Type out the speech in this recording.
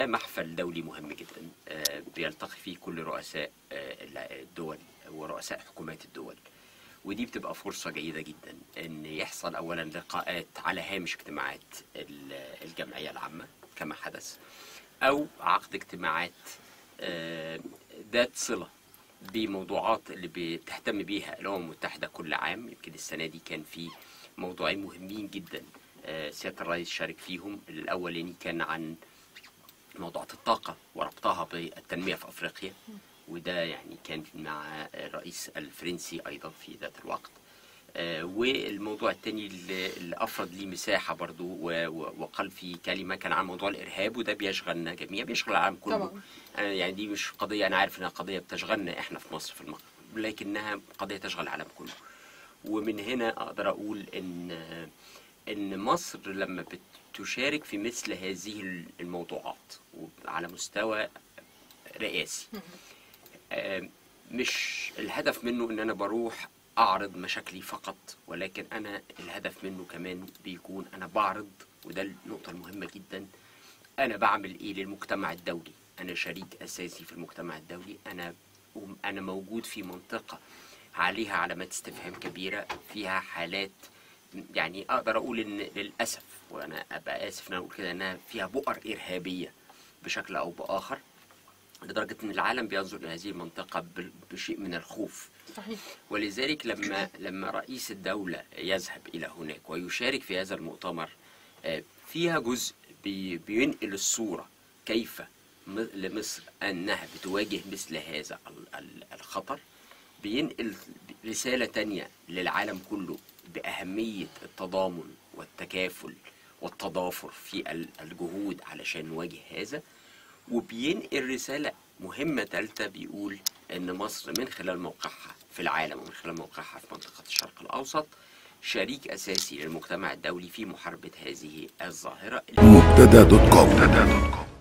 ده محفل دولي مهم جدا آه، بيلتقي فيه كل رؤساء آه، الدول ورؤساء حكومات الدول ودي بتبقى فرصة جيدة جدا ان يحصل اولا لقاءات على هامش اجتماعات ال- الجمعية العامة كما حدث او عقد اجتماعات آه، ذات صلة بموضوعات اللي بتهتم بيها الامم المتحدة كل عام يمكن السنة دي كان في موضوعين مهمين جدا آه، سيادة الرئيس شارك فيهم الاولاني كان عن موضوعات الطاقة وربطها بالتنمية في أفريقيا وده يعني كان مع الرئيس الفرنسي أيضا في ذات الوقت آه، والموضوع التاني اللي اللي أفرد ليه مساحة برضو و- و- وقال فيه كلمة كان عن موضوع الإرهاب وده بيشغلنا جميعا بيشغل العالم كله طبعاً. آه، يعني دي مش قضية أنا عارف إنها قضية بتشغلنا إحنا في مصر في المغرب لكنها قضية تشغل العالم كله ومن هنا أقدر أقول إن إن مصر لما بتشارك في مثل هذه الموضوعات على مستوى رئاسي آه، مش الهدف منه ان انا بروح اعرض مشاكلي فقط ولكن انا الهدف منه كمان بيكون انا بعرض وده النقطة المهمة جدا انا بعمل ايه للمجتمع الدولي انا شريك اساسي في المجتمع الدولي انا انا موجود في منطقة عليها علامات استفهام كبيرة فيها حالات يعني اقدر اقول ان للاسف وانا ابقى اسف ان أنا اقول كده انها فيها بؤر ارهابية بشكل او باخر لدرجة ان العالم بينظر الى هذه المنطقة بال- بشيء من الخوف صحيح ولذلك لما لما رئيس الدولة يذهب إلى هناك ويشارك في هذا المؤتمر آه، فيها جزء بي- بينقل الصورة كيف م- لمصر أنها بتواجه مثل هذا ال- ال- الخطر بينقل رسالة تانية للعالم كله بأهمية التضامن والتكافل والتضافر في ال- الجهود علشان نواجه هذا وبينقل رسالة مهمة ثالثة بيقول إن مصر من خلال موقعها في العالم ومن خلال موقعها في منطقة الشرق الأوسط شريك أساسي للمجتمع الدولي في محاربة هذه الظاهرة مبتدا دوت كوم